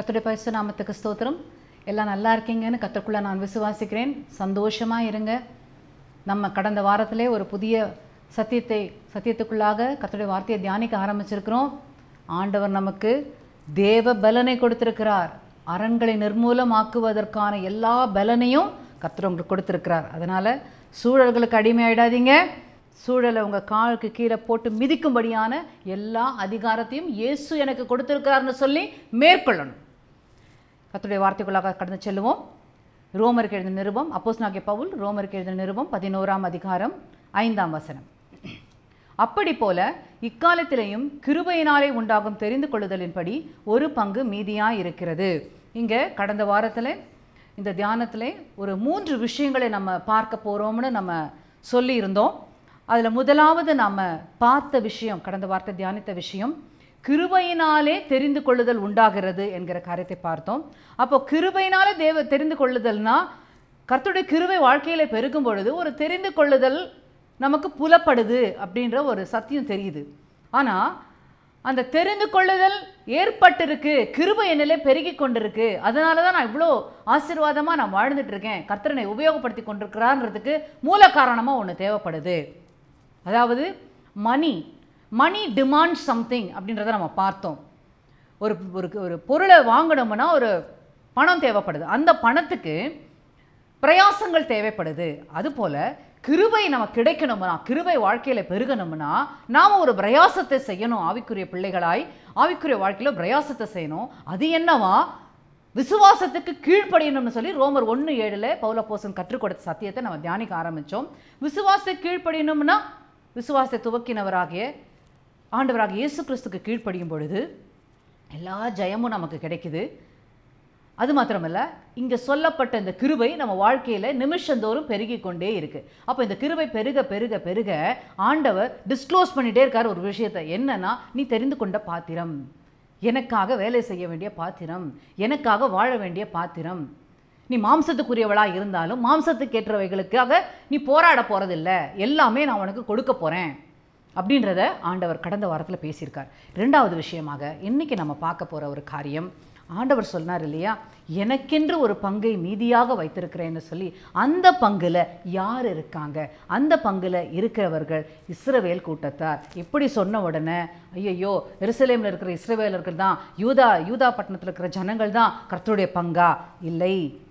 கர்த்தருடைய பரிசு நாமத்துக்கு ஸ்தோத்திரம் எல்லாம் நல்லா இருக்கீங்கன்னு கத்தருக்குள்ள நான் விசுவாசிக்கிறேன் சந்தோஷமா இருங்க நம்ம கடந்த வாரத்திலே ஒரு புதிய சத்தியத்தை சத்தியத்துக்குள்ளாக கர்த்தருடைய வார்த்தையை தியானிக்க ஆரம்பிச்சிருக்கிறோம் ஆண்டவர் நமக்கு தேவ பலனை கொடுத்திருக்கிறார் அரண்களை நிர்மூலமாக்குவதற்கான எல்லா பலனையும் கர்த்தர் உங்களுக்கு கொடுத்திருக்கிறார் அதனால சூழல்களுக்கு அடிமையாயிடாதீங்க சூழலை உங்கள் காலுக்கு கீழே போட்டு மிதிக்கும்படியான எல்லா அதிகாரத்தையும் இயேசு எனக்கு கொடுத்திருக்கிறார்னு சொல்லி மேற்கொள்ளணும் கர்த்தருடைய வார்த்தைக்குள்ளாக கடந்து செல்லுவோம் ரோமருக்கு எழுதின நிருபம் அப்போஸ் நாகிய பவுல் ரோமருக்கு எழுதின நிருபம் பதினோராம் அதிகாரம் ஐந்தாம் வசனம் அப்படி போல இக்காலத்திலேயும் கிருபையினாலே உண்டாகும் தெரிந்து கொள்ளுதலின்படி ஒரு பங்கு மீதியாய் இருக்கிறது இங்கே கடந்த வாரத்தில் இந்த தியானத்திலே ஒரு மூன்று விஷயங்களை நம்ம பார்க்க போகிறோம்னு நம்ம சொல்லியிருந்தோம் அதில் முதலாவது நம்ம பார்த்த விஷயம் கடந்த வார்த்தை தியானித்த விஷயம் கிருபையினாலே தெரிந்து கொள்ளுதல் உண்டாகிறது என்கிற காரியத்தை பார்த்தோம் அப்போ கிருபையினாலே தேவ தெரிந்து கொள்ளுதல்னா கர்த்தருடைய கிருபை வாழ்க்கையில பெருகும் பொழுது ஒரு தெரிந்து கொள்ளுதல் நமக்கு புலப்படுது அப்படின்ற ஒரு சத்தியம் தெரியுது ஆனா அந்த தெரிந்து கொள்ளுதல் ஏற்பட்டிருக்கு கிருபை என்னிலே பெருகி கொண்டிருக்கு அதனால தான் நான் இவ்வளோ ஆசீர்வாதமாக நான் வாழ்ந்துட்டு இருக்கேன் கர்த்தரனை உபயோகப்படுத்தி கொண்டிருக்கிறான்றதுக்கு மூல காரணமாக ஒன்று தேவைப்படுது அதாவது மணி மணி டிமாண்ட் சம்திங் அப்படின்றத நம்ம பார்த்தோம் ஒரு ஒரு ஒரு பொருளை வாங்கணும்னா ஒரு பணம் தேவைப்படுது அந்த பணத்துக்கு பிரயாசங்கள் தேவைப்படுது அதுபோல கிருபை நமக்கு கிடைக்கணும்னா கிருபை வாழ்க்கையில பெருகணும்னா நாம ஒரு பிரயாசத்தை செய்யணும் ஆவிக்குரிய பிள்ளைகளாய் ஆவிக்குரிய வாழ்க்கையில பிரயாசத்தை செய்யணும் அது என்னவா விசுவாசத்துக்கு கீழ்ப்படியணும்னு சொல்லி ரோமர் ஒன்று ஏழில் பௌலப்போசன் கற்றுக் கொடுத்த சத்தியத்தை நம்ம தியானிக்க ஆரம்பிச்சோம் விசுவாசத்தை கீழ்ப்படியணும்னா விசுவாசத்தை துவக்கினவராகிய ஆண்டவராகிய இயேசு கிறிஸ்துக்கு கீழ்ப்படியும் பொழுது எல்லா ஜெயமும் நமக்கு கிடைக்குது அது மாத்திரமல்ல இங்கே சொல்லப்பட்ட இந்த கிருபை நம்ம வாழ்க்கையில் நிமிஷந்தோறும் பெருகி கொண்டே இருக்கு அப்போ இந்த கிருபை பெருக பெருக பெருக ஆண்டவர் டிஸ்க்ளோஸ் பண்ணிட்டே இருக்கார் ஒரு விஷயத்தை என்னன்னா நீ தெரிந்து கொண்ட பாத்திரம் எனக்காக வேலை செய்ய வேண்டிய பாத்திரம் எனக்காக வாழ வேண்டிய பாத்திரம் நீ மாம்சத்துக்குரியவளா இருந்தாலும் மாம்சத்துக்கு ஏற்றவைகளுக்காக நீ போராட போறதில்ல எல்லாமே நான் உனக்கு கொடுக்க போறேன் அப்படின்றத ஆண்டவர் கடந்த வாரத்தில் பேசியிருக்கார் ரெண்டாவது விஷயமாக இன்னைக்கு நம்ம பார்க்க போற ஒரு காரியம் ஆண்டவர் சொன்னார் இல்லையா எனக்கென்று ஒரு பங்கை மீதியாக வைத்திருக்கிறேன்னு சொல்லி அந்த பங்குல யார் இருக்காங்க அந்த பங்குல இருக்கிறவர்கள் இஸ்ரவேல் கூட்டத்தார் இப்படி சொன்ன உடனே ஐயையோ எருசலேமில் இருக்கிற இஸ்ரவேலர்கள் தான் யூதா யூதா பட்டணத்தில் இருக்கிற ஜனங்கள் தான் கர்த்தருடைய பங்கா இல்லை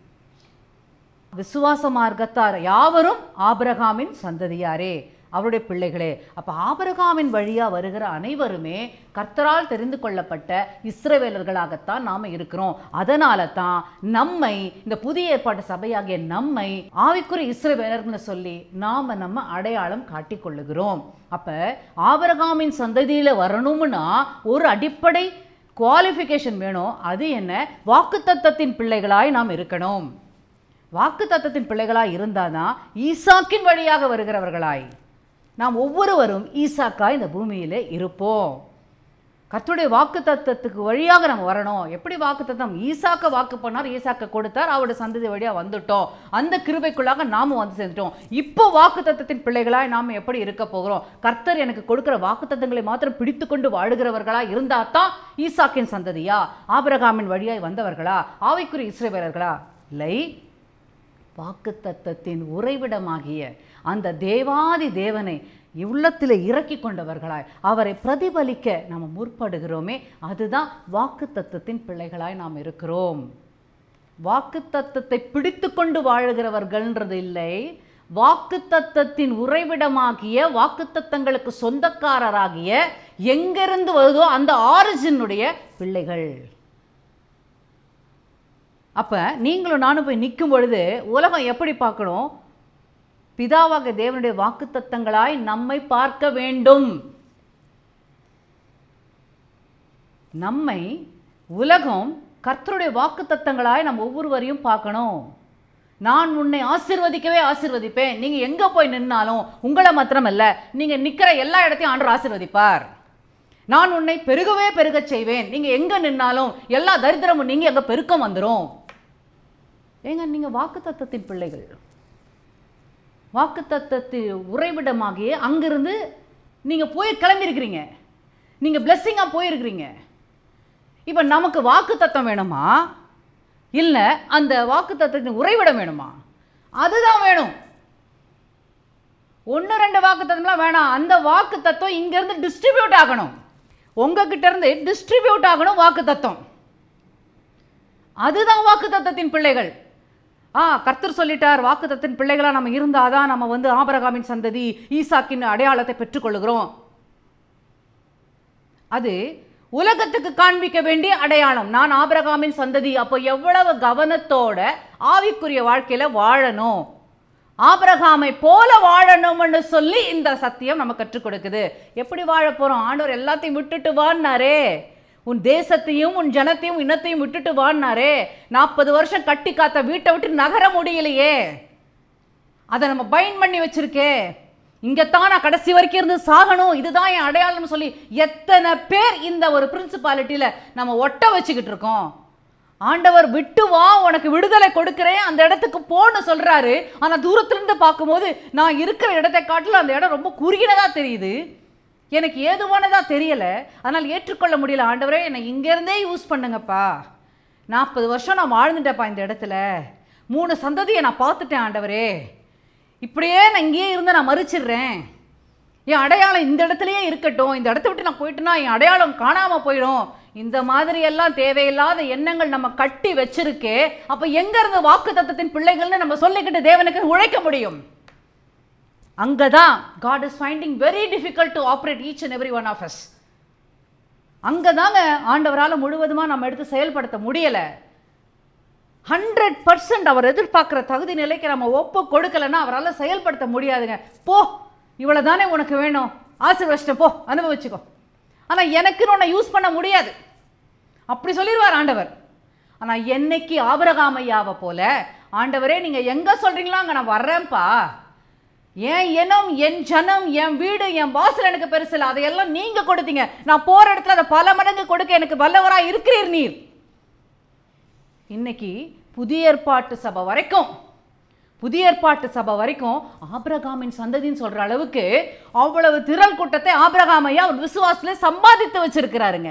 விசுவாச மார்க்கத்தார் யாவரும் ஆபிரகாமின் சந்ததியாரே அவருடைய பிள்ளைகளே அப்ப ஆபிரகாமின் வழியா வருகிற அனைவருமே கர்த்தரால் தெரிந்து கொள்ளப்பட்ட இஸ்ரவேலர்களாகத்தான் நாம இருக்கிறோம் அதனால தான் நம்மை இந்த புதிய ஏற்பாட்டு சபையாகிய நம்மை ஆவிக்குரிய இஸ்ரவேலர்னு சொல்லி நாம நம்ம அடையாளம் காட்டிக் கொள்ளுகிறோம் அப்ப ஆபிரகாமின் சந்ததியில வரணும்னா ஒரு அடிப்படை குவாலிஃபிகேஷன் வேணும் அது என்ன வாக்குத்தத்தத்தின் பிள்ளைகளாய் நாம் இருக்கணும் வாக்கு தத்தத்தின் பிள்ளைகளாய் இருந்தாதான் ஈசாக்கின் வழியாக வருகிறவர்களாய் நாம் ஒவ்வொருவரும் ஈசாக்காய் இந்த பூமியிலே இருப்போம் கர்த்தருடைய வாக்கு தத்தத்துக்கு வழியாக நம்ம வரணும் எப்படி வாக்கு தத்தம் ஈசாக்க வாக்கு பண்ணார் ஈசாக்க கொடுத்தார் அவருடைய சந்ததி வழியாக வந்துட்டோம் அந்த கிருபைக்குள்ளாக நாம வந்து சேர்ந்துட்டோம் இப்போ வாக்கு தத்தத்தின் பிள்ளைகளாய் நாம் எப்படி இருக்க போகிறோம் கர்த்தர் எனக்கு கொடுக்கிற வாக்கு தத்தங்களை மாத்திரம் பிடித்து கொண்டு வாழுகிறவர்களா இருந்தா தான் ஈசாக்கின் சந்ததியா ஆபிரகாமின் வழியாய் வந்தவர்களா ஆவிக்குரிய இஸ்ரவேலர்களா இல்லை வாக்குத்தத்தத்தின் உறைவிடமாகிய அந்த தேவாதி தேவனை உள்ளத்தில் இறக்கி கொண்டவர்களாய் அவரை பிரதிபலிக்க நாம் முற்படுகிறோமே அதுதான் வாக்குத்தத்தத்தின் பிள்ளைகளாய் நாம் இருக்கிறோம் வாக்குத்தத்தத்தை பிடித்து கொண்டு வாழுகிறவர்கள்ன்றது இல்லை வாக்குத்தத்தத்தின் உறைவிடமாகிய வாக்குத்தத்தங்களுக்கு சொந்தக்காரராகிய எங்கிருந்து வருதோ அந்த ஆரிஜினுடைய பிள்ளைகள் அப்போ நீங்களும் நானும் போய் நிற்கும் பொழுது உலகம் எப்படி பார்க்கணும் பிதாவாக தேவனுடைய வாக்குத்தத்தங்களாய் நம்மை பார்க்க வேண்டும் நம்மை உலகம் கர்த்தருடைய வாக்குத்தத்தங்களாய் நம்ம ஒவ்வொருவரையும் பார்க்கணும் நான் உன்னை ஆசிர்வதிக்கவே ஆசிர்வதிப்பேன் நீங்க எங்க போய் நின்னாலும் உங்களை மாத்திரமல்ல நீங்க நிக்கிற எல்லா இடத்தையும் ஆண்டவர் ஆசிர்வதிப்பார் நான் உன்னை பெருகவே பெருகச் செய்வேன் நீங்க எங்க நின்னாலும் எல்லா தரித்திரமும் நீங்க எங்க பெருக்கம் வந்துரும் ஏங்க நீங்க வாக்குத்தத்தத்தின் பிள்ளைகள் வாக்குத்தத்தத்து உறைவிடமாகிய அங்கிருந்து நீங்க போய் கிளம்பியிருக்கிறீங்க நீங்க பிளெஸ்ஸிங்காக போயிருக்கிறீங்க இப்போ நமக்கு வாக்கு தத்தம் வேணுமா இல்லை அந்த வாக்கு தத்தத்தின் உறைவிடம் வேணுமா அதுதான் வேணும் ஒன்று ரெண்டு வாக்கு தத்தம்லாம் வேணாம் அந்த வாக்கு தத்துவம் இங்கேருந்து டிஸ்ட்ரிபியூட் ஆகணும் உங்ககிட்ட இருந்து டிஸ்ட்ரிபியூட் ஆகணும் வாக்கு தத்துவம் அதுதான் வாக்கு தத்தத்தின் பிள்ளைகள் ஆ கர்த்தர் சொல்லிட்டார் வாக்கு தத்தின் பிள்ளைகளாக நம்ம இருந்தாதான் நம்ம வந்து ஆபரகாமின் சந்ததி ஈசாக்கின் அடையாளத்தை பெற்றுக்கொள்கிறோம் அது உலகத்துக்கு காண்பிக்க வேண்டிய அடையாளம் நான் ஆபிரகாமின் சந்ததி அப்போ எவ்வளவு கவனத்தோட ஆவிக்குரிய வாழ்க்கையில வாழணும் ஆபிரகாமை போல வாழணும்னு சொல்லி இந்த சத்தியம் நம்ம கற்றுக் கொடுக்குது எப்படி வாழ போறோம் ஆண்டவர் எல்லாத்தையும் விட்டுட்டு வான்னாரே உன் தேசத்தையும் உன் ஜனத்தையும் இனத்தையும் விட்டுட்டு வான்னாரே நாற்பது வருஷம் கட்டி காத்த வீட்டை விட்டு நகர முடியலையே அதை நம்ம பைண்ட் பண்ணி வச்சிருக்கே இங்கத்தான் நான் கடைசி வரைக்கும் இருந்து சாகணும் இதுதான் என் அடையாளம்னு சொல்லி எத்தனை பேர் இந்த ஒரு பிரின்சிபாலிட்டியில நம்ம ஒட்ட வச்சுக்கிட்டு இருக்கோம் ஆண்டவர் விட்டு வா உனக்கு விடுதலை கொடுக்கிறேன் அந்த இடத்துக்கு போன்னு சொல்றாரு ஆனா தூரத்துல இருந்து பார்க்கும்போது நான் இருக்கிற இடத்தை காட்டிலும் அந்த இடம் ரொம்ப குறுகினதா தெரியுது எனக்கு ஏதுவானதா தெரியல அதனால் ஏற்றுக்கொள்ள முடியல ஆண்டவரே என்னை இங்கேருந்தே யூஸ் பண்ணுங்கப்பா நாற்பது வருஷம் நான் வாழ்ந்துட்டேன்ப்பா இந்த இடத்துல மூணு சந்ததியை நான் பார்த்துட்டேன் ஆண்டவரே இப்படியே நான் இங்கேயே இருந்து நான் மறிச்சிடுறேன் என் அடையாளம் இந்த இடத்துலயே இருக்கட்டும் இந்த இடத்த விட்டு நான் போயிட்டேன்னா என் அடையாளம் காணாம போயிடும் இந்த மாதிரி எல்லாம் தேவையில்லாத எண்ணங்கள் நம்ம கட்டி வச்சிருக்கே அப்ப எங்க இருந்து வாக்கு தத்தத்தின் பிள்ளைகள்னு நம்ம சொல்லிக்கிட்டு தேவனுக்கு உழைக்க முடியும் அங்கதான் God is finding very difficult to operate each and every one of us அங்கதாங்க ஆண்டவரால் முழுவதுமா நம்ம எடுத்து செயல்படுத்த முடியல ஹண்ட்ரட் பர்சன்ட் அவர் எதிர்பார்க்குற தகுதி நிலைக்கு நம்ம ஒப்பு கொடுக்கலன்னா அவரால் செயல்படுத்த முடியாதுங்க போ இவ்வளோ தானே உனக்கு வேணும் ஆசீர்வச்சிட்ட போ அனுபவிச்சுக்கோ ஆனால் எனக்குன்னு உன்னை யூஸ் பண்ண முடியாது அப்படி சொல்லிடுவார் ஆண்டவர் ஆனால் என்னைக்கு ஆபரகாம் ஐயாவை போல ஆண்டவரே நீங்கள் எங்கே சொல்கிறீங்களோ அங்கே நான் வர்றேன்ப்பா என் இனம் என் ஜனம் என் வீடு என் வாசல் எனக்கு பெருசு இல்லை அதையெல்லாம் நீங்கள் கொடுத்தீங்க நான் போகிற இடத்துல அதை பல மடங்கு கொடுக்க எனக்கு வல்லவராக இருக்கிறீர் நீர் இன்னைக்கு புதிய ஏற்பாட்டு சபை வரைக்கும் புதிய ஏற்பாட்டு சபை வரைக்கும் ஆபிரகாமின் சந்ததின்னு சொல்ற அளவுக்கு அவ்வளவு திரள் கூட்டத்தை ஆபிரகாம் ஐயா அவர் விசுவாசத்துல சம்பாதித்து வச்சிருக்கிறாருங்க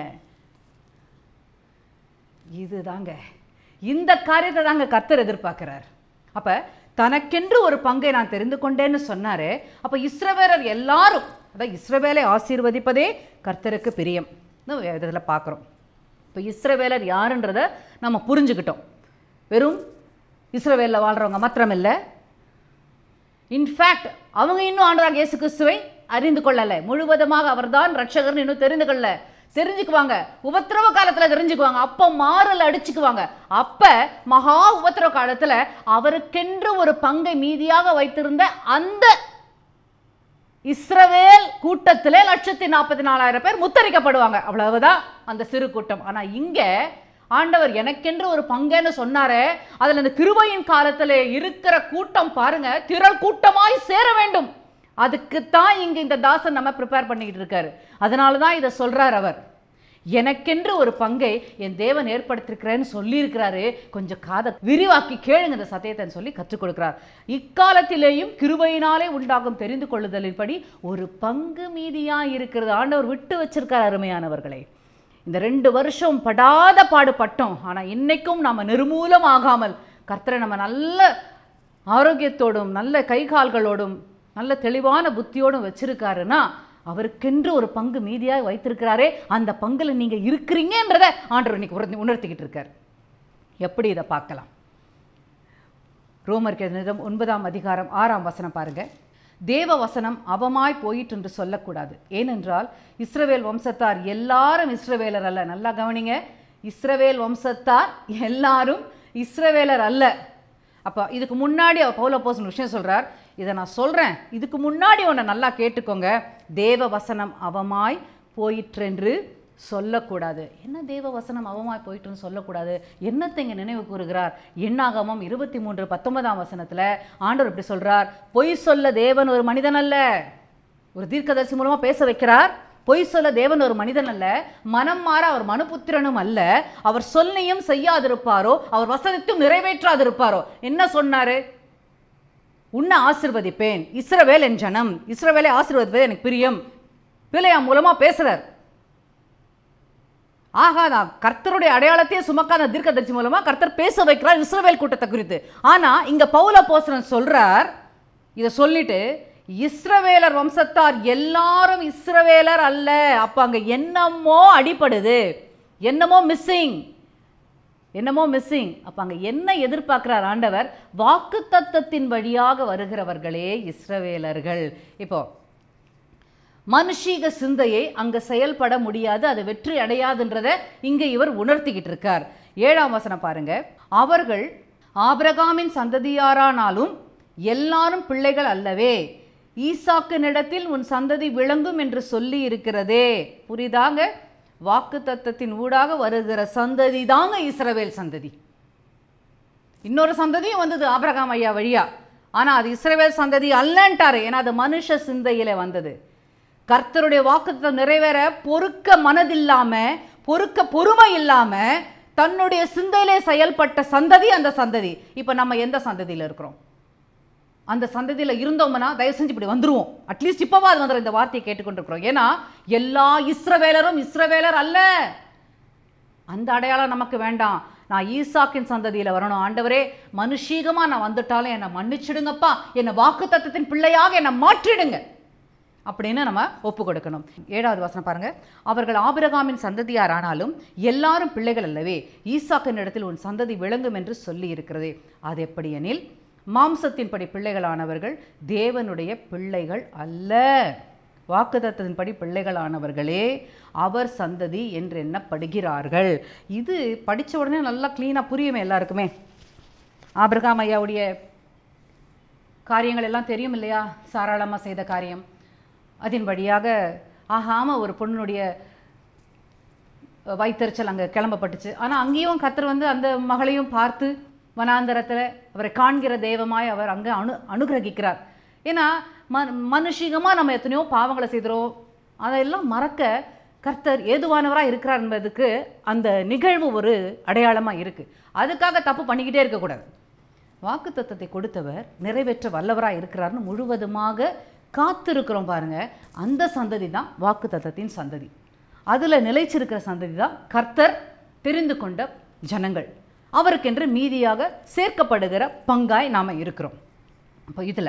இதுதாங்க இந்த காரியத்தை தாங்க கர்த்தர் எதிர்பார்க்கிறார் அப்ப தனக்கென்று ஒரு பங்கை நான் தெரிந்து கொண்டேன்னு சொன்னாரு அப்ப இஸ்ரவேலர் எல்லாரும் அதான் இஸ்ரவேலை ஆசீர்வதிப்பதே கர்த்தருக்கு பிரியம் இதில் பார்க்குறோம் இப்போ இஸ்ரவேலர் யாருன்றத நம்ம புரிஞ்சுக்கிட்டோம் வெறும் இஸ்ரவேலில் வாழ்கிறவங்க மாத்திரமில்லை இன்ஃபேக்ட் அவங்க இன்னும் ஆண்டவராக இயேசு கிறிஸ்துவை அறிந்து கொள்ளலை முழுவதுமாக அவர்தான் ரட்சகர்னு இன்னும் தெரிந்து கொள்ளல தெரிஞ்சுக்குவாங்க உபத்திரவ காலத்துல தெரிஞ்சுக்குவாங்க அப்ப மாறல் அடிச்சுக்குவாங்க அப்ப மகா உபத்திரவ காலத்துல அவருக்கென்று ஒரு பங்கை மீதியாக வைத்திருந்த அந்த இஸ்ரவேல் கூட்டத்திலே லட்சத்தி நாற்பத்தி நாலாயிரம் பேர் முத்தரிக்கப்படுவாங்க அவ்வளவுதான் அந்த சிறு கூட்டம் ஆனா இங்க ஆண்டவர் எனக்கென்று ஒரு பங்குன்னு சொன்னாரே அதுல இந்த கிருபையின் காலத்துல இருக்கிற கூட்டம் பாருங்க திரள் கூட்டமாய் சேர வேண்டும் அதுக்குத்தான் இங்க இந்த தாசன் நம்ம ப்ரிப்பேர் பண்ணிக்கிட்டு இருக்காரு அதனால தான் இதை சொல்றார் அவர் எனக்கென்று ஒரு பங்கை என் தேவன் ஏற்படுத்திருக்கிறேன்னு சொல்லியிருக்கிறாரு கொஞ்சம் காதை விரிவாக்கி கேளுங்க இந்த சத்தியத்தை சொல்லி கற்றுக் கொடுக்கிறார் இக்காலத்திலேயும் கிருபையினாலே உண்டாகும் தெரிந்து கொள்ளுதலின்படி ஒரு பங்கு மீதியா இருக்கிறது ஆண்டவர் விட்டு வச்சிருக்கார் அருமையானவர்களே இந்த ரெண்டு வருஷம் படாத பாடுபட்டோம் ஆனால் இன்னைக்கும் நாம் நிர்மூலம் ஆகாமல் கர்த்தரை நம்ம நல்ல ஆரோக்கியத்தோடும் நல்ல கை கால்களோடும் நல்ல தெளிவான புத்தியோடும் வச்சிருக்காருன்னா அவருக்கென்று ஒரு பங்கு மீதியாக வைத்திருக்கிறாரே அந்த பங்குல நீங்க இருக்கிறீங்கன்றதை ஆண்டவர் இன்னைக்கு உணர்த்தி உணர்த்திக்கிட்டு இருக்கார் எப்படி இதை பார்க்கலாம் ரோமர் நிதம் ஒன்பதாம் அதிகாரம் ஆறாம் வசனம் பாருங்க தேவ வசனம் அவமாய் போயிற்று என்று சொல்லக்கூடாது ஏனென்றால் இஸ்ரவேல் வம்சத்தார் எல்லாரும் இஸ்ரவேலர் அல்ல நல்லா கவனிங்க இஸ்ரவேல் வம்சத்தார் எல்லாரும் இஸ்ரவேலர் அல்ல அப்போ இதுக்கு முன்னாடி அவர் பவுல போசன் விஷயம் சொல்றார் இதை நான் சொல்றேன் இதுக்கு முன்னாடி ஒன்றை நல்லா கேட்டுக்கோங்க தேவ வசனம் அவமாய் போயிற்றென்று சொல்லக்கூடாது என்ன தேவ வசனம் அவமாய் போயிட்டுன்னு சொல்லக்கூடாது என்னத்தை இங்கே நினைவு கூறுகிறார் எண்ணாகமம் இருபத்தி மூன்று பத்தொன்பதாம் வசனத்தில் ஆண்டவர் இப்படி சொல்றார் பொய் சொல்ல தேவன் ஒரு மனிதன் அல்ல ஒரு தீர்க்கதரிசி மூலமா பேச வைக்கிறார் பொய் சொல்ல தேவன் ஒரு மனிதன் அல்ல மனம் மாற அவர் மனுபுத்திரனும் அல்ல அவர் சொல்லியும் செய்யாதிருப்பாரோ அவர் வசனத்தையும் நிறைவேற்றாதிருப்பாரோ என்ன சொன்னாரு உன்னை ஆசிர்வதிப்பேன் இஸ்ரவேல் என் ஜனம் இஸ்ரவேலை ஆசீர்வதிப்பது எனக்கு பிரியம் பிள்ளையா மூலமா பேசுறார் ஆகா நான் கர்த்தருடைய அடையாளத்தையே சுமக்காத தீர்க்கதரிசி மூலமா கர்த்தர் பேச வைக்கிறார் இஸ்ரவேல் கூட்டத்தை குறித்து ஆனா இங்க பவுல போசரன் சொல்றார் இதை சொல்லிட்டு இஸ்ரவேலர் வம்சத்தார் எல்லாரும் இஸ்ரவேலர் அல்ல அப்ப அங்க என்னமோ அடிபடுது என்னமோ மிஸ்ஸிங் என்னமோ மிஸ்ஸிங் அப்ப அங்க என்ன எதிர்பார்க்கிறார் ஆண்டவர் வாக்கு தத்தத்தின் வழியாக வருகிறவர்களே இஸ்ரவேலர்கள் இப்போ மனுஷீக சிந்தையை அங்க செயல்பட முடியாது அது வெற்றி அடையாதுன்றத இங்க இவர் உணர்த்திக்கிட்டு இருக்கார் ஏழாம் வசனம் பாருங்க அவர்கள் ஆபிரகாமின் சந்ததியாரானாலும் எல்லாரும் பிள்ளைகள் அல்லவே ஈசாக்கினிடத்தில் உன் சந்ததி விளங்கும் என்று சொல்லி இருக்கிறதே புரியுதாங்க வாக்கு தத்தத்தின் ஊடாக வருகிற சந்ததி தாங்க இஸ்ரவேல் சந்ததி இன்னொரு சந்ததியும் வந்தது ஆபிரகாம் ஐயா வழியா ஆனா அது இஸ்ரவேல் சந்ததி அல்லன்ட்டாரு ஏன்னா அது மனுஷ சிந்தையில வந்தது கர்த்தருடைய வாக்குத்தத்தை நிறைவேற பொறுக்க மனதில்லாம பொறுக்க பொறுமை இல்லாம தன்னுடைய சிந்தையிலே செயல்பட்ட சந்ததி அந்த சந்ததி இப்ப நம்ம எந்த சந்ததியில இருக்கிறோம் அந்த சந்ததியில இருந்தோம்னா தயவு செஞ்சு இப்படி வந்துருவோம் அட்லீஸ்ட் இப்போவாது வந்துடும் இந்த வார்த்தையை கேட்டுக்கொண்டிருக்கிறோம் ஏன்னா எல்லா இஸ்ரவேலரும் இஸ்ரவேலர் அல்ல அந்த அடையாளம் நமக்கு வேண்டாம் நான் ஈசாக்கின் சந்ததியில வரணும் ஆண்டவரே மனுஷீகமா நான் வந்துட்டாலும் என்னை மன்னிச்சிடுங்கப்பா என்னை வாக்கு தத்தத்தின் பிள்ளையாக என்னை மாற்றிடுங்க அப்படின்னு நம்ம ஒப்பு கொடுக்கணும் ஏழாவது வசனம் பாருங்க அவர்கள் ஆபிரகாமின் சந்ததியார் ஆனாலும் எல்லாரும் பிள்ளைகள் அல்லவே ஈசாக்கின் இடத்தில் உன் சந்ததி விளங்கும் என்று சொல்லி இருக்கிறதே அது எப்படி எனில் மாம்சத்தின்படி பிள்ளைகளானவர்கள் தேவனுடைய பிள்ளைகள் அல்ல வாக்குதத்தின்படி பிள்ளைகளானவர்களே அவர் சந்ததி என்று எண்ணப்படுகிறார்கள் இது படிச்ச உடனே நல்லா க்ளீனாக புரியுமே எல்லாருக்குமே ஆபிரகாம் ஐயாவுடைய காரியங்கள் எல்லாம் தெரியும் இல்லையா சாராளமாக செய்த காரியம் அதன் வழியாக ஆகாம ஒரு பொண்ணுடைய வைத்தறிச்சல் அங்கே கிளம்பப்பட்டுச்சு ஆனால் அங்கேயும் கத்தர் வந்து அந்த மகளையும் பார்த்து வனாந்தரத்தில் அவரை காண்கிற தெய்வமாய் அவர் அங்கே அனு அனுகிரகிக்கிறார் ஏன்னா ம மனுஷிகமாக நம்ம எத்தனையோ பாவங்களை செய்கிறோம் அதெல்லாம் மறக்க கர்த்தர் ஏதுவானவராக இருக்கிறார் என்பதுக்கு அந்த நிகழ்வு ஒரு அடையாளமாக இருக்குது அதுக்காக தப்பு பண்ணிக்கிட்டே இருக்கக்கூடாது வாக்கு தத்தத்தை கொடுத்தவர் நிறைவேற்ற வல்லவராக இருக்கிறார்னு முழுவதுமாக காத்திருக்கிறோம் பாருங்க அந்த சந்ததி தான் வாக்கு தத்தத்தின் சந்ததி அதில் நிலைச்சிருக்கிற சந்ததி தான் கர்த்தர் தெரிந்து கொண்ட ஜனங்கள் அவருக்கென்று மீதியாக சேர்க்கப்படுகிற பங்காய் நாம் இருக்கிறோம் அப்போ இதில்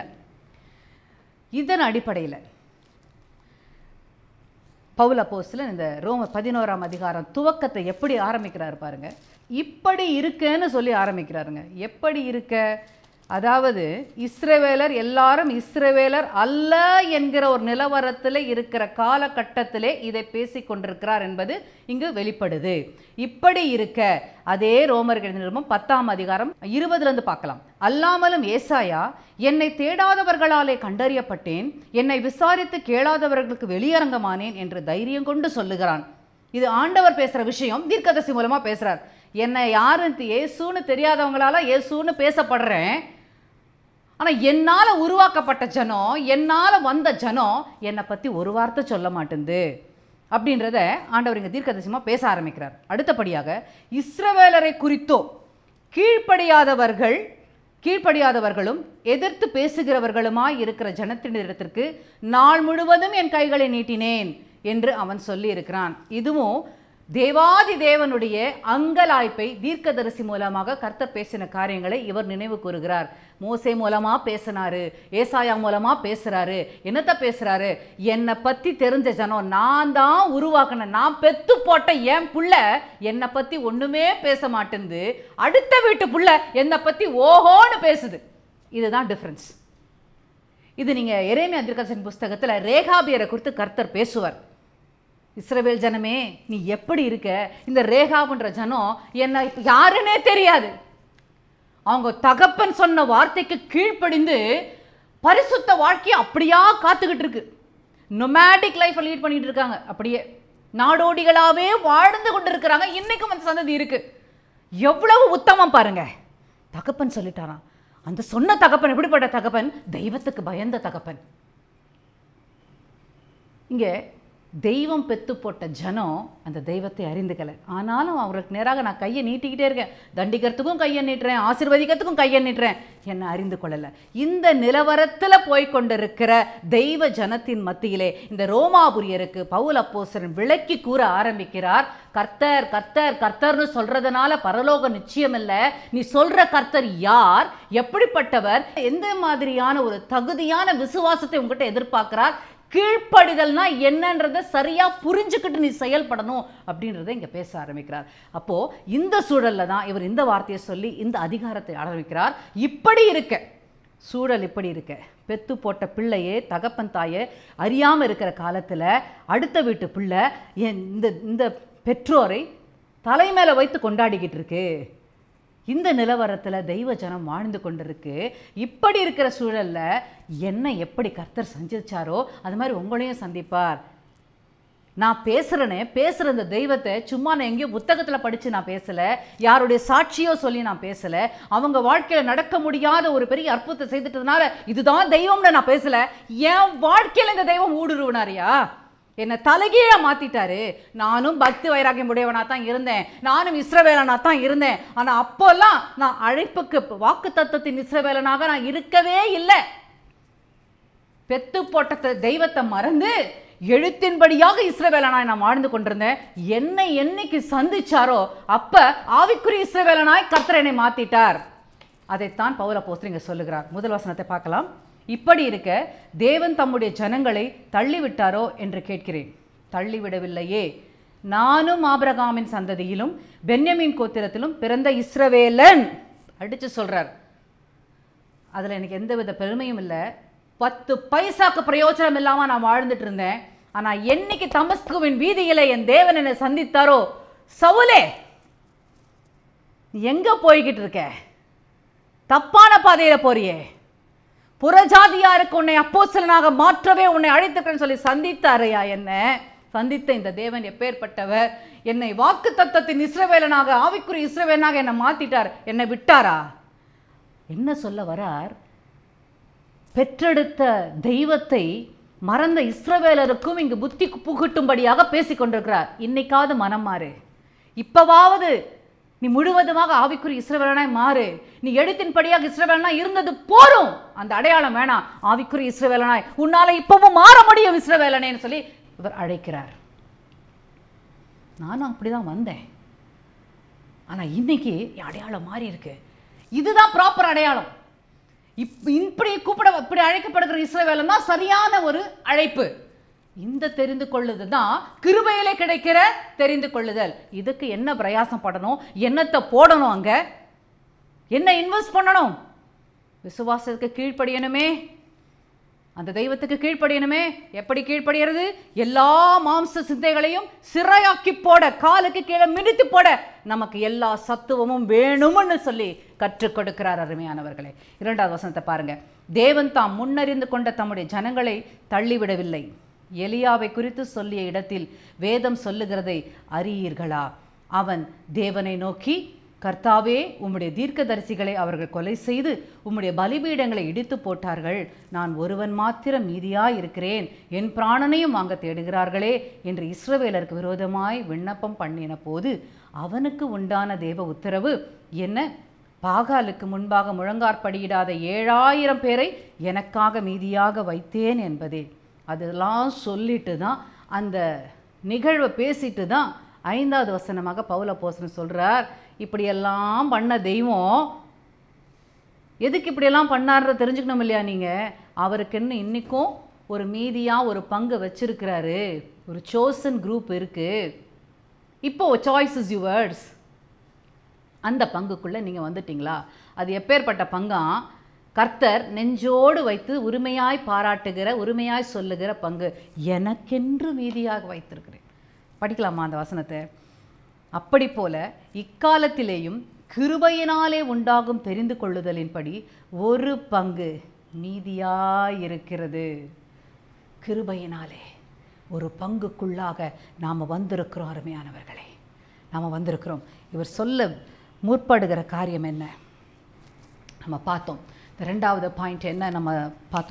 இதன் அடிப்படையில் பவுல அப்போஸ்தலன் இந்த ரோம பதினோராம் அதிகாரம் துவக்கத்தை எப்படி ஆரம்பிக்கிறாரு பாருங்க இப்படி இருக்கேன்னு சொல்லி ஆரம்பிக்கிறாருங்க எப்படி இருக்க அதாவது இஸ்ரவேலர் எல்லாரும் இஸ்ரவேலர் அல்ல என்கிற ஒரு நிலவரத்தில் இருக்கிற காலகட்டத்திலே இதை பேசிக் கொண்டிருக்கிறார் என்பது இங்கு வெளிப்படுது இப்படி இருக்க அதே ரோமர்கள் நிருபம் பத்தாம் அதிகாரம் இருபதுல இருந்து பார்க்கலாம் அல்லாமலும் ஏசாயா என்னை தேடாதவர்களாலே கண்டறியப்பட்டேன் என்னை விசாரித்து கேளாதவர்களுக்கு வெளியரங்கமானேன் என்று தைரியம் கொண்டு சொல்லுகிறான் இது ஆண்டவர் பேசுற விஷயம் தீர்க்கதரிசி மூலமா பேசுறார் என்னை யாருன்னு இயேசுன்னு தெரியாதவங்களால இயேசுன்னு பேசப்படுறேன் ஆனா என்னால உருவாக்கப்பட்ட ஜனம் என்னால வந்த ஜனம் என்னை பத்தி ஒரு வார்த்தை சொல்ல மாட்டேங்குது அப்படின்றத ஆண்டவர் இங்க தீர்க்கதரிசனமா பேச ஆரம்பிக்கிறார் அடுத்தபடியாக இஸ்ரவேலரை குறித்தோ கீழ்ப்படியாதவர்கள் கீழ்ப்படியாதவர்களும் எதிர்த்து பேசுகிறவர்களுமாய் இருக்கிற ஜனத்தினிடத்திற்கு நாள் முழுவதும் என் கைகளை நீட்டினேன் என்று அவன் சொல்லி இருக்கிறான் இதுவும் தேவாதி தேவனுடைய அங்கலாய்ப்பை தீர்க்கதரிசி மூலமாக கர்த்தர் பேசின காரியங்களை இவர் நினைவு கூறுகிறார் மோசே மூலமா பேசினாரு ஏசாயா மூலமா பேசுறாரு என்னத்த பேசுறாரு என்னை பத்தி தெரிஞ்ச ஜனம் நான் தான் உருவாக்கின நான் பெத்து போட்ட என் புள்ள என்னை பத்தி ஒண்ணுமே பேச மாட்டேங்குது அடுத்த வீட்டு புள்ள என்னை பத்தி ஓஹோன்னு பேசுது இதுதான் டிஃப்ரென்ஸ் இது நீங்க எரேமியா திருக்கசன் புஸ்தகத்துல ரேகாபியரை குறித்து கர்த்தர் பேசுவார் இஸ்ரவேல் ஜனமே நீ எப்படி இருக்க இந்த ரேகாப்ன்ற ஜனம் என்ன இப்ப யாருன்னே தெரியாது அவங்க தகப்பன் சொன்ன வார்த்தைக்கு கீழ்ப்படிந்து பரிசுத்த வாழ்க்கையை அப்படியா காத்துக்கிட்டு இருக்கு நொமேட்டிக் லைஃப்பை லீட் பண்ணிட்டு இருக்காங்க அப்படியே நாடோடிகளாவே வாழ்ந்து கொண்டு இருக்கிறாங்க இன்னைக்கும் அந்த சந்ததி இருக்கு எவ்வளவு உத்தமம் பாருங்க தகப்பன் சொல்லிட்டாராம் அந்த சொன்ன தகப்பன் எப்படிப்பட்ட தகப்பன் தெய்வத்துக்கு பயந்த தகப்பன் இங்கே தெய்வம் பெத்து போட்ட ஜனம் அந்த தெய்வத்தை அறிந்துக்கல ஆனாலும் அவருக்கு நேராக நான் கையை நீட்டிக்கிட்டே இருக்கேன் தண்டிக்கிறதுக்கும் கையை நீட்டுறேன் ஆசீர்வதிக்கிறதுக்கும் கையை நீட்டுறேன் என்னை அறிந்து கொள்ளலை இந்த நிலவரத்தில் போய் கொண்டிருக்கிற தெய்வ ஜனத்தின் மத்தியிலே இந்த ரோமாபுரியருக்கு பவுல் அப்போஸ்தலன் விளக்கி கூற ஆரம்பிக்கிறார் கர்த்தர் கர்த்தர் கர்த்தர்னு சொல்றதுனால பரலோக நிச்சயம் இல்லை நீ சொல்ற கர்த்தர் யார் எப்படிப்பட்டவர் எந்த மாதிரியான ஒரு தகுதியான விசுவாசத்தை உங்ககிட்ட எதிர்பார்க்கிறார் கீழ்ப்படிதல்னா என்னன்றதை சரியா புரிஞ்சுக்கிட்டு நீ செயல்படணும் அப்படின்றத இங்க பேச ஆரம்பிக்கிறார் அப்போ இந்த சூழல்ல தான் இவர் இந்த வார்த்தையை சொல்லி இந்த அதிகாரத்தை ஆரம்பிக்கிறார் இப்படி இருக்க சூழல் இப்படி இருக்க பெத்து போட்ட பிள்ளையே தகப்பன் தாயே அறியாம இருக்கிற காலத்துல அடுத்த வீட்டு பிள்ளை என் இந்த இந்த பெற்றோரை தலை மேல வைத்து கொண்டாடிக்கிட்டு இருக்கு இந்த நிலவரத்தில் தெய்வ ஜனம் வாழ்ந்து கொண்டிருக்கு இப்படி இருக்கிற சூழல்ல என்ன எப்படி கர்த்தர் சந்திச்சாரோ அது மாதிரி உங்களையும் சந்திப்பார் நான் பேசுகிறேனே பேசுகிற இந்த தெய்வத்தை சும்மா நான் எங்கேயோ புத்தகத்தில் படித்து நான் பேசலை யாருடைய சாட்சியோ சொல்லி நான் பேசலை அவங்க வாழ்க்கையில் நடக்க முடியாத ஒரு பெரிய அற்புதத்தை செய்துட்டதுனால இதுதான் தெய்வம்னு நான் பேசலை என் வாழ்க்கையில் இந்த தெய்வம் ஊடுருவினாரியா என்னை தலைகீழ மாத்திட்டாரு நானும் பக்தி வைராகியம் உடையவனா தான் இருந்தேன் நானும் இஸ்ரவேலனா தான் இருந்தேன் ஆனா அப்போல்லாம் நான் அழைப்புக்கு வாக்கு தத்துவத்தின் இஸ்ரவேலனாக நான் இருக்கவே இல்லை பெத்து போட்ட த- தெய்வத்தை மறந்து எழுத்தின்படியாக இஸ்ரவேலனாய் நான் வாழ்ந்து கொண்டிருந்தேன் என்னை என்னைக்கு சந்திச்சாரோ அப்ப ஆவிக்குரிய இஸ்ரவேலனாய் கர்த்தர் என்னை மாத்திட்டார் அதைத்தான் பவுல இங்க சொல்லுகிறார் முதல் வசனத்தை பார்க்கலாம் இப்படி இருக்க தேவன் தம்முடைய ஜனங்களை தள்ளிவிட்டாரோ என்று கேட்கிறேன் தள்ளிவிடவில்லையே நானும் ஆபிரகாமின் சந்ததியிலும் பென்யமீன் கோத்திரத்திலும் பிறந்த இஸ்ரவேலன் அடிச்சு சொல்றார் அதில் எனக்கு எந்தவித பெருமையும் இல்லை பத்து பைசாக்கு பிரயோஜனம் இல்லாமல் நான் வாழ்ந்துட்டு இருந்தேன் ஆனால் என்னைக்கு தமஸ்குவின் வீதியில என் தேவன் என்னை சந்தித்தாரோ சவுலே நீ எங்க போய்கிட்டு இருக்க தப்பான பாதையில போறியே புறஜாதியாருக்கு உன்னை அப்போஸ்தலனாக மாற்றவே உன்னை அழைத்துக்கிறேன்னு சொல்லி சந்தித்தாரையா என்ன சந்தித்த இந்த தேவன் எப்பேற்பட்டவர் என்னை வாக்கு தத்தத்தின் இஸ்ரவேலனாக ஆவிக்குரிய இஸ்ரவேலனாக என்னை மாத்திட்டார் என்னை விட்டாரா என்ன சொல்ல வரார் பெற்றெடுத்த தெய்வத்தை மறந்த இஸ்ரவேலருக்கும் இங்கு புத்தி புகட்டும்படியாக பேசிக் கொண்டிருக்கிறார் இன்னைக்காவது மனம் மாறு இப்பவாவது நீ முழுவதுமாக ஆவிக்குரிய இஸ்ரவேலனாய் மாறு நீ எழுத்தின்படியாக இஸ்ரவேலனாய் இருந்தது போரும் அந்த அடையாளம் வேணாம் ஆவிக்குரிய இஸ்ரவேலனாய் உன்னால இப்பவும் மாற முடியும் இஸ்ரவேலனேன்னு சொல்லி இவர் அழைக்கிறார் நானும் அப்படிதான் வந்தேன் ஆனா இன்னைக்கு என் அடையாளம் மாறி இருக்கு இதுதான் ப்ராப்பர் அடையாளம் இப் இப்படி கூப்பிட இப்படி அழைக்கப்படுகிற இஸ்ரவேலன் தான் சரியான ஒரு அழைப்பு இந்த தெரிந்து கொள்ளுதல் தான் கிருபையிலே கிடைக்கிற தெரிந்து கொள்ளுதல் இதுக்கு என்ன பிரயாசம் படணும் என்னத்தை போடணும் அங்க என்ன இன்வெஸ்ட் பண்ணணும் விசுவாசத்துக்கு கீழ்ப்படியணுமே அந்த தெய்வத்துக்கு கீழ்ப்படியணுமே எப்படி கீழ்ப்படியறது எல்லா மாம்ச சிந்தைகளையும் சிறையாக்கி போட காலுக்கு கீழே மிதித்து போட நமக்கு எல்லா சத்துவமும் வேணும்னு சொல்லி கற்றுக் கொடுக்கிறார் அருமையானவர்களே இரண்டாவது வசனத்தை பாருங்க தேவன் தாம் முன்னறிந்து கொண்ட தம்முடைய ஜனங்களை தள்ளிவிடவில்லை எலியாவை குறித்து சொல்லிய இடத்தில் வேதம் சொல்லுகிறதை அறியீர்களா அவன் தேவனை நோக்கி கர்த்தாவே உம்முடைய தீர்க்கதரிசிகளை அவர்கள் கொலை செய்து உம்முடைய பலிபீடங்களை இடித்து போட்டார்கள் நான் ஒருவன் மாத்திரம் மீதியாய் இருக்கிறேன் என் பிராணனையும் வாங்க தேடுகிறார்களே என்று இஸ்ரவேலருக்கு விரோதமாய் விண்ணப்பம் பண்ணின போது அவனுக்கு உண்டான தேவ உத்தரவு என்ன பாகாலுக்கு முன்பாக முழங்காற்படியிடாத ஏழாயிரம் பேரை எனக்காக மீதியாக வைத்தேன் என்பதே அதெல்லாம் சொல்லிட்டு தான் அந்த நிகழ்வை பேசிட்டு தான் ஐந்தாவது வசனமாக பவுல போசன் சொல்றார் இப்படியெல்லாம் பண்ண தெய்வம் எதுக்கு இப்படியெல்லாம் பண்ணார்ன்றத தெரிஞ்சுக்கணும் இல்லையா நீங்கள் அவருக்குன்னு இன்றைக்கும் ஒரு மீதியாக ஒரு பங்கு வச்சிருக்கிறாரு ஒரு சோசன் குரூப் இருக்குது இப்போ சாய்ஸ் இஸ் யுவர்ஸ் அந்த பங்குக்குள்ளே நீங்கள் வந்துட்டீங்களா அது எப்பேற்பட்ட பங்கா கர்த்தர் நெஞ்சோடு வைத்து உரிமையாய் பாராட்டுகிற உரிமையாய் சொல்லுகிற பங்கு எனக்கென்று மீதியாக வைத்திருக்கிறேன் படிக்கலாமா அந்த வசனத்தை அப்படி போல இக்காலத்திலேயும் கிருபையினாலே உண்டாகும் தெரிந்து கொள்ளுதலின்படி ஒரு பங்கு மீதியாயிருக்கிறது கிருபையினாலே ஒரு பங்குக்குள்ளாக நாம் வந்திருக்கிறோம் அருமையானவர்களே நாம் வந்திருக்கிறோம் இவர் சொல்ல முற்படுகிற காரியம் என்ன நம்ம பார்த்தோம் இந்த ரெண்டாவது பாயிண்ட் என்ன நம்ம பார்த்தோம்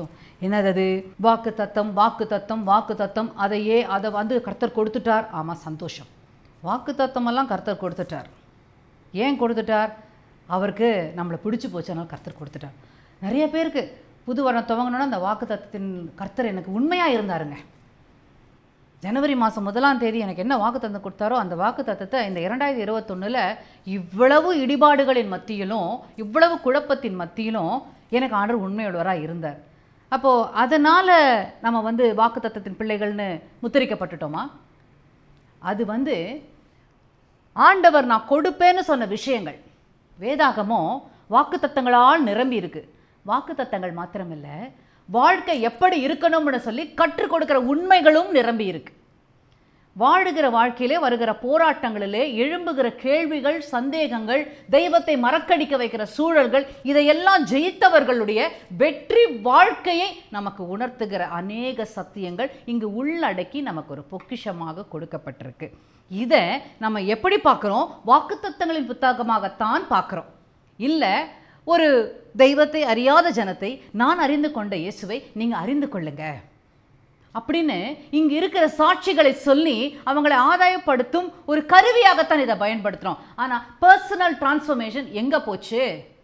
என்னது அது வாக்கு தத்தம் வாக்கு தத்தம் வாக்கு தத்தம் அதையே அதை வந்து கர்த்தர் கொடுத்துட்டார் ஆமாம் சந்தோஷம் வாக்கு தத்தமெல்லாம் கர்த்தர் கொடுத்துட்டார் ஏன் கொடுத்துட்டார் அவருக்கு நம்மளை பிடிச்சி போச்சு அதனால் கர்த்தர் கொடுத்துட்டார் நிறைய பேருக்கு புது வருடம் துவங்கணுன்னா அந்த வாக்கு தத்தத்தின் கர்த்தர் எனக்கு உண்மையாக இருந்தாருங்க ஜனவரி மாதம் முதலாம் தேதி எனக்கு என்ன வாக்கு தந்தம் கொடுத்தாரோ அந்த வாக்கு தத்தத்தை இந்த இரண்டாயிரத்தி இருபத்தொன்னில் இவ்வளவு இடிபாடுகளின் மத்தியிலும் இவ்வளவு குழப்பத்தின் மத்தியிலும் எனக்கு ஆண்டவர் உண்மையுள்ளவராக இருந்தார் அப்போது அதனால் நம்ம வந்து வாக்கு தத்தத்தின் பிள்ளைகள்னு முத்திரிக்கப்பட்டுட்டோமா அது வந்து ஆண்டவர் நான் கொடுப்பேன்னு சொன்ன விஷயங்கள் வேதாகமோ வாக்குத்தத்தங்களால் நிரம்பி இருக்கு வாக்குத்தத்தங்கள் மாத்திரமில்ல வாழ்க்கை எப்படி இருக்கணும்னு சொல்லி கற்றுக் கொடுக்கிற உண்மைகளும் நிரம்பி இருக்கு வாழுகிற வாழ்க்கையிலே வருகிற போராட்டங்களிலே எழும்புகிற கேள்விகள் சந்தேகங்கள் தெய்வத்தை மறக்கடிக்க வைக்கிற சூழல்கள் இதையெல்லாம் ஜெயித்தவர்களுடைய வெற்றி வாழ்க்கையை நமக்கு உணர்த்துகிற அநேக சத்தியங்கள் இங்கு உள்ளடக்கி நமக்கு ஒரு பொக்கிஷமாக கொடுக்கப்பட்டிருக்கு இதை நம்ம எப்படி பார்க்குறோம் வாக்குத்தத்தங்களின் புத்தகமாகத்தான் பார்க்குறோம் இல்லை ஒரு தெய்வத்தை அறியாத ஜனத்தை நான் அறிந்து கொண்ட இயேசுவை நீங்கள் அறிந்து கொள்ளுங்க அப்படின்னு இங்க இருக்கிற சாட்சிகளை சொல்லி அவங்களை ஆதாயப்படுத்தும் ஒரு கருவியாகத்தான் இதை பயன்படுத்துறோம் ஆனா பர்சனல் டிரான்ஸ்ஃபர்மேஷன் எங்க போச்சு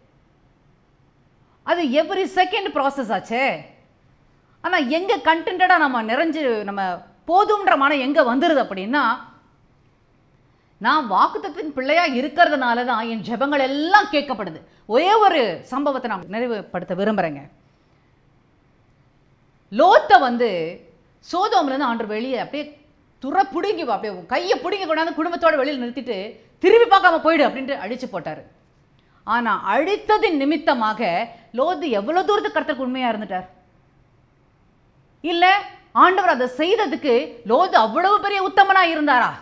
அது எவ்ரி செகண்ட் ப்ராசஸ் ஆச்சே ஆனா எங்க கண்டென்டா நம்ம நிறைஞ்சு நம்ம போதும்ன்ற மனம் எங்க வந்துருது அப்படின்னா நான் வாக்குத்தத்தின் பிள்ளையா இருக்கிறதுனால தான் என் ஜெபங்கள் எல்லாம் கேட்கப்படுது ஒரே ஒரு சம்பவத்தை நான் நிறைவுபடுத்த விரும்புகிறேங்க லோத்தை வந்து சோதோம்லேருந்து ஆண்டு வெளியே அப்படியே துற பிடுங்கி வா, அப்படியே கையை பிடுங்கி கொண்டாந்து குடும்பத்தோட வெளியில் நிறுத்திட்டு திரும்பி பார்க்காம போயிடு அப்படின்ட்டு அடிச்சு போட்டார் ஆனா அழித்ததின் நிமித்தமாக லோத்து எவ்வளவு தூரத்துக்கு கருத்துக்கு உண்மையா இருந்துட்டார் இல்ல ஆண்டவர் அதை செய்ததுக்கு லோத்து அவ்வளவு பெரிய உத்தமனா இருந்தாரா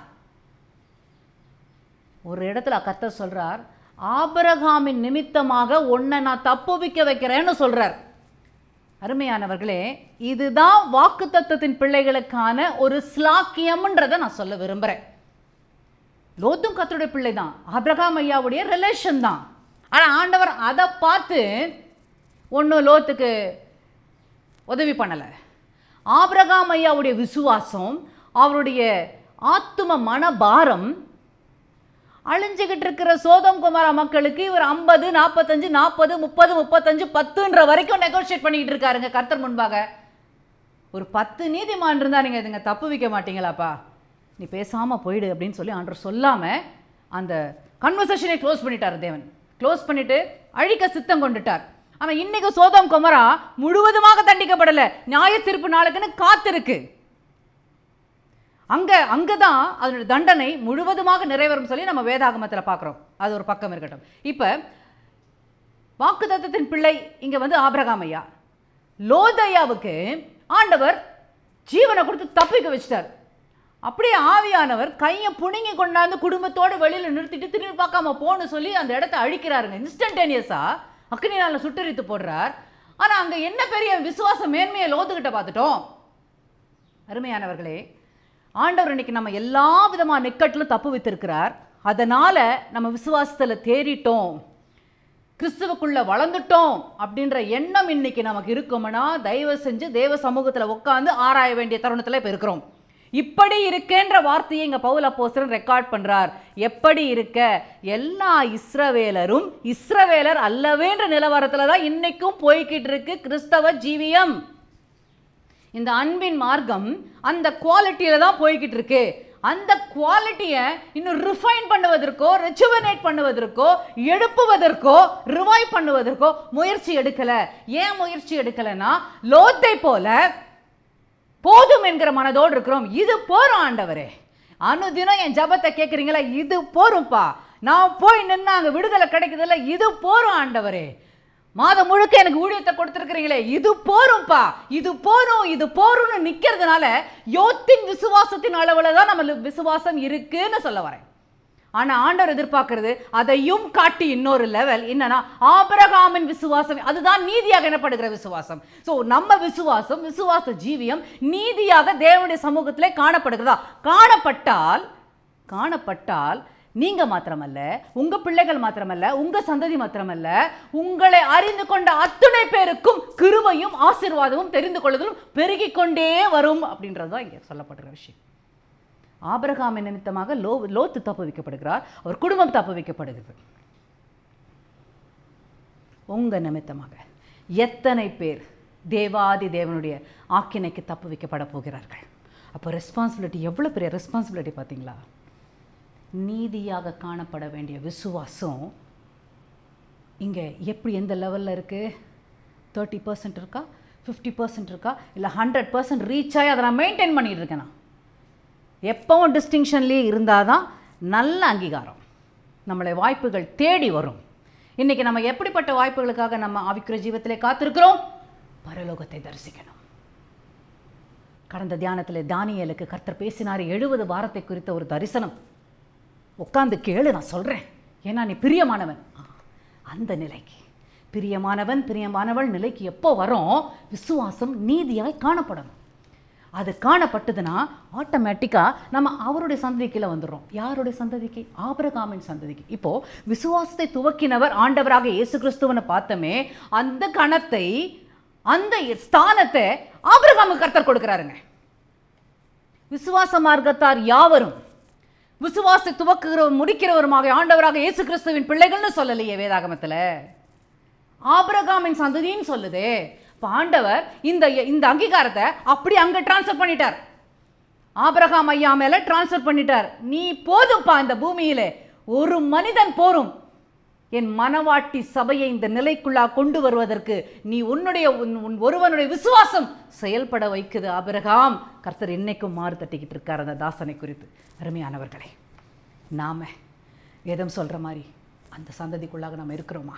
ஒரு இடத்துல கர்த்தர் சொல்றார் ஆபரகாமின் நிமித்தமாக உன்னை நான் தப்புவிக்க வைக்கிறேன்னு சொல்றார் அருமையானவர்களே இதுதான் வாக்குத்தத்தத்தின் பிள்ளைகளுக்கான ஒரு ஸ்லாக்கியம்ன்றதை நான் சொல்ல விரும்புகிறேன் லோத்தும் கத்தருடைய பிள்ளை தான் ஆபிரகாம் ஐயாவுடைய ரிலேஷன் தான் ஆனால் ஆண்டவர் அதை பார்த்து ஒன்றும் லோத்துக்கு உதவி பண்ணலை ஆபிரகாம் ஐயாவுடைய விசுவாசம் அவருடைய ஆத்தும மனபாரம் அழிஞ்சுக்கிட்டு இருக்கிற சோதம் குமாரா மக்களுக்கு இவர் ஐம்பது நாற்பத்தஞ்சு நாற்பது முப்பது முப்பத்தஞ்சு பத்துன்ற வரைக்கும் நெகோஷியேட் பண்ணிக்கிட்டு இருக்காருங்க கர்த்தர் முன்பாக ஒரு பத்து நீதிமான் இருந்தா நீங்க இதுங்க தப்பு வைக்க மாட்டீங்களாப்பா நீ பேசாம போயிடு அப்படின்னு சொல்லி ஆண்டவர் சொல்லாம அந்த கன்வர்சேஷனை க்ளோஸ் பண்ணிட்டார் தேவன் க்ளோஸ் பண்ணிட்டு அழிக்க சித்தம் கொண்டுட்டார் ஆனா இன்னைக்கு சோதம் குமரா முழுவதுமாக தண்டிக்கப்படல நியாய தீர்ப்பு நாளுக்குன்னு காத்திருக்கு அங்க அங்கதான் அதனுடைய தண்டனை முழுவதுமாக நிறைவேறும் சொல்லி நம்ம வேதாகமத்துல பார்க்குறோம் அது ஒரு பக்கம் இருக்கட்டும் இப்ப வாக்குத்தத்தத்தின் பிள்ளை இங்க வந்து ஆபிரகாம் ஐயா லோதையாவுக்கு ஆண்டவர் ஜீவனை கொடுத்து தப்பிக்க வச்சிட்டார் அப்படியே ஆவியானவர் கையை புடுங்கி கொண்டாந்து குடும்பத்தோட வெளியில நிறுத்திட்டு திரும்பி பார்க்காம போன்னு சொல்லி அந்த இடத்த அழிக்கிறாருங்க இன்ஸ்டன்டேனியஸா அக்னினால சுட்டரித்து போடுறார் ஆனா அங்க என்ன பெரிய விசுவாச மேன்மையை லோத்துக்கிட்ட பார்த்துட்டோம் அருமையானவர்களே ஆண்டவர் இன்னைக்கு நம்ம எல்லா விதமான நெக்கட்டிலும் தப்பு வைத்திருக்கிறார் அதனால நம்ம விசுவாசத்துல தேறிட்டோம் கிறிஸ்துவுக்குள்ள வளர்ந்துட்டோம் அப்படின்ற எண்ணம் இன்னைக்கு நமக்கு இருக்கும்னா தயவு செஞ்சு தேவ சமூகத்துல உட்காந்து ஆராய வேண்டிய தருணத்துல இப்ப இருக்கிறோம் இப்படி இருக்கேன்ற வார்த்தையை இங்க பவுல் அப்போஸ்தலன் ரெக்கார்ட் பண்றார் எப்படி இருக்க எல்லா இஸ்ரவேலரும் இஸ்ரவேலர் அல்லவேன்ற நிலவரத்துல தான் இன்னைக்கும் போய்கிட்டு இருக்கு கிறிஸ்தவ ஜீவியம் இந்த அன்பின் மார்க்கம் அந்த குவாலிட்டியில தான் போய்கிட்டு இருக்கு அந்த குவாலிட்டியை இன்னும் ரிஃபைன் பண்ணுவதற்கோ ரெச்சுவனேட் பண்ணுவதற்கோ எழுப்புவதற்கோ ரிவைவ் பண்ணுவதற்கோ முயற்சி எடுக்கல ஏன் முயற்சி எடுக்கலைன்னா லோத்தை போல போதும் என்கிற மனதோடு இருக்கிறோம் இது போறோம் ஆண்டவரே அனுதினம் என் ஜபத்தை கேட்குறீங்களா இது போரும்ப்பா நான் போய் நின்று அங்கே விடுதலை கிடைக்குதுல்ல இது போரும் ஆண்டவரே மாதம் முழுக்க எனக்கு ஊழியத்தை கொடுத்துருக்கிறீங்களே இது போரும்ப்பா இது போரும் இது போரும்னு நிற்கிறதுனால யோத்தின் விசுவாசத்தின் அளவில் தான் நம்ம விசுவாசம் இருக்குன்னு சொல்ல வரேன் ஆனா ஆண்டவர் எதிர்பார்க்கிறது அதையும் காட்டி இன்னொரு லெவல் என்னன்னா ஆபிரகாமின் விசுவாசம் அதுதான் நீதியாக எனப்படுகிற விசுவாசம் சோ நம்ம விசுவாசம் விசுவாச ஜீவியம் நீதியாக தேவனுடைய சமூகத்திலே காணப்படுகிறதா காணப்பட்டால் காணப்பட்டால் நீங்க மாத்திரமல்ல உங்க பிள்ளைகள் மாத்திரமல்ல உங்க சந்ததி மாத்திரமல்ல உங்களை அறிந்து கொண்ட அத்துணை பேருக்கும் கிருபையும் ஆசீர்வாதமும் தெரிந்து கொள்ளுதலும் பெருகிக் கொண்டே வரும் அப்படின்றது தான் இங்கே சொல்லப்படுற விஷயம் ஆபிரகாமின் நிமித்தமாக லோ லோத்து தப்பு வைக்கப்படுகிறார் அவர் குடும்பம் தப்பு வைக்கப்படுகிறது உங்க நிமித்தமாக எத்தனை பேர் தேவாதி தேவனுடைய ஆக்கினைக்கு தப்பு வைக்கப்பட போகிறார்கள் அப்போ ரெஸ்பான்சிபிலிட்டி எவ்வளோ பெரிய ரெஸ்பான்சிபிலிட்டி பார்த்தீங்களா நீதியாக காணப்பட வேண்டிய விசுவாசம் இங்கே எப்படி எந்த லெவலில் இருக்குது தேர்ட்டி பர்சன்ட் இருக்கா ஃபிஃப்டி பர்சன்ட் இருக்கா இல்லை ஹண்ட்ரட் பர்சன்ட் ரீச் ஆகி அதை நான் மெயின்டைன் பண்ணிட்டு இருக்கேன் நான் எப்பவும் டிஸ்டிங்ஷன்லேயே இருந்தால் தான் நல்ல அங்கீகாரம் நம்மளை வாய்ப்புகள் தேடி வரும் இன்றைக்கி நம்ம எப்படிப்பட்ட வாய்ப்புகளுக்காக நம்ம ஆவிக்குரிய ஜீவத்திலே காத்திருக்கிறோம் பரலோகத்தை தரிசிக்கணும் கடந்த தியானத்தில் தானியலுக்கு கர்த்தர் பேசினார் எழுபது வாரத்தை குறித்த ஒரு தரிசனம் உட்காந்து கேளு நான் சொல்கிறேன் ஏன்னா நீ பிரியமானவன் ஆ, அந்த நிலைக்கு பிரியமானவன் பிரியமானவள் நிலைக்கு எப்போ வரும் விசுவாசம் நீதியாய் காணப்படணும் அது காணப்பட்டதுன்னா ஆட்டோமேட்டிக்காக நம்ம அவருடைய சந்ததிக்குள்ள வந்துடுறோம் யாருடைய சந்ததிக்கு ஆபிரகாமின் சந்ததிக்கு இப்போ விசுவாசத்தை துவக்கினவர் ஆண்டவராக இயேசு கிறிஸ்துவனை பார்த்தோமே அந்த கணத்தை அந்த ஸ்தானத்தை ஆபிரகாமுக்கு கர்த்தர் கொடுக்குறாருங்க விசுவாச மார்க்கத்தார் யாவரும் விசுவாச துவக்குகிற முடிக்கிறவருமாக ஆண்டவராக இயேசு கிறிஸ்துவின் பிள்ளைகள்னு சொல்லலையே வேதாகமத்துல ஆபிரகாமின் சந்ததின்னு சொல்லுதே இப்போ ஆண்டவர் இந்த இந்த அங்கீகாரத்தை அப்படி அங்கே ட்ரான்ஸ்ஃபர் பண்ணிட்டார் ஆபிரகாம் ஐயா மேலே ட்ரான்ஸ்ஃபர் பண்ணிட்டார் நீ போதும்ப்பா இந்த பூமியிலே ஒரு மனிதன் போரும் என் மனவாட்டி சபையை இந்த நிலைக்குள்ளா கொண்டு வருவதற்கு நீ உன்னுடைய உன் உன் ஒருவனுடைய விசுவாசம் செயல்பட வைக்குது ஆபிரகாம் கர்த்தர் இன்னைக்கும் மாறு தட்டிக்கிட்டு இருக்கார் அந்த தாசனை குறித்து அருமையானவர்களே நாம வேதம் சொல்கிற மாதிரி அந்த சந்ததிக்குள்ளாக நம்ம இருக்கிறோமா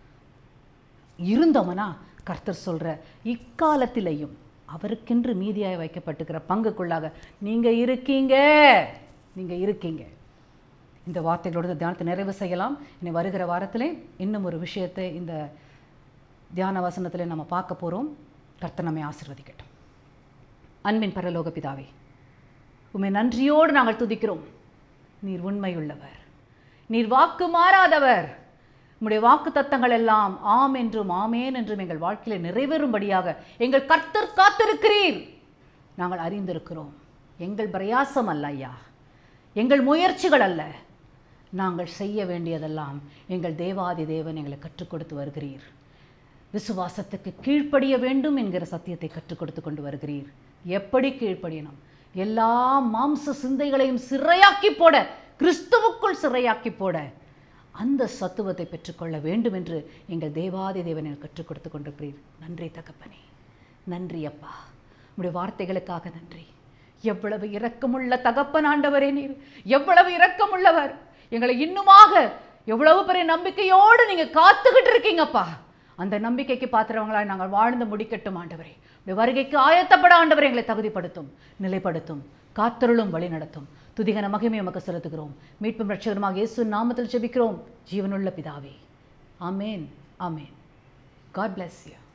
இருந்தோம்னா கர்த்தர் சொல்ற இக்காலத்திலேயும் அவருக்கென்று மீதியாய் வைக்கப்பட்டிருக்கிற பங்குக்குள்ளாக நீங்க இருக்கீங்க நீங்க இருக்கீங்க இந்த வார்த்தைகளோட இந்த தியானத்தை நிறைவு செய்யலாம் இனி வருகிற வாரத்திலே இன்னும் ஒரு விஷயத்தை இந்த தியான வசனத்திலே நம்ம பார்க்க போறோம் கர்த்தர் நம்மை ஆசீர்வதிக்கட்டும் அன்பின் பரலோக பிதாவே உம்மை நன்றியோடு நாங்கள் துதிக்கிறோம் நீர் உண்மையுள்ளவர் நீர் வாக்கு மாறாதவர் உம்முடைய வாக்கு தத்தங்கள் எல்லாம் ஆம் என்றும் ஆமேன் என்றும் எங்கள் வாழ்க்கையில் நிறைவேறும்படியாக எங்கள் கர்த்தர் காத்திருக்கிறீர் நாங்கள் அறிந்திருக்கிறோம் எங்கள் பிரயாசம் அல்ல ஐயா எங்கள் முயற்சிகள் அல்ல நாங்கள் செய்ய வேண்டியதெல்லாம் எங்கள் தேவாதி தேவன் எங்களை கற்றுக் கொடுத்து வருகிறீர் விசுவாசத்துக்கு கீழ்ப்படிய வேண்டும் என்கிற சத்தியத்தை கற்றுக் கொடுத்து கொண்டு வருகிறீர் எப்படி கீழ்ப்படியணும் எல்லா மாம்ச சிந்தைகளையும் சிறையாக்கி போட கிறிஸ்துவுக்குள் சிறையாக்கி போட அந்த சத்துவத்தை பெற்றுக்கொள்ள வேண்டும் என்று எங்கள் தேவாதி தேவன் எனக்கு கற்றுக் கொடுத்து கொண்டிருக்கிறீர் நன்றி தகப்பனே நன்றி அப்பா உடைய வார்த்தைகளுக்காக நன்றி எவ்வளவு இரக்கமுள்ள தகப்பன் ஆண்டவரே நீர் எவ்வளவு இரக்கமுள்ளவர் எங்களை இன்னுமாக எவ்வளவு பெரிய நம்பிக்கையோடு நீங்க காத்துக்கிட்டு இருக்கீங்கப்பா அந்த நம்பிக்கைக்கு பாத்திரவங்களாய் நாங்கள் வாழ்ந்து முடிக்கட்டும் ஆண்டவரே உடைய வருகைக்கு ஆயத்தப்பட ஆண்டவரை எங்களை தகுதிப்படுத்தும் நிலைப்படுத்தும் காத்தருளும் வழி நடத்தும் துதிகன மகிமை உமக்கு செலுத்துகிறோம் மீட்பும் ரட்சகருமாக இயேசு நாமத்தில் ஜெபிக்கிறோம் ஜீவனுள்ள பிதாவே ஆமேன் ஆமேன் காட் bless you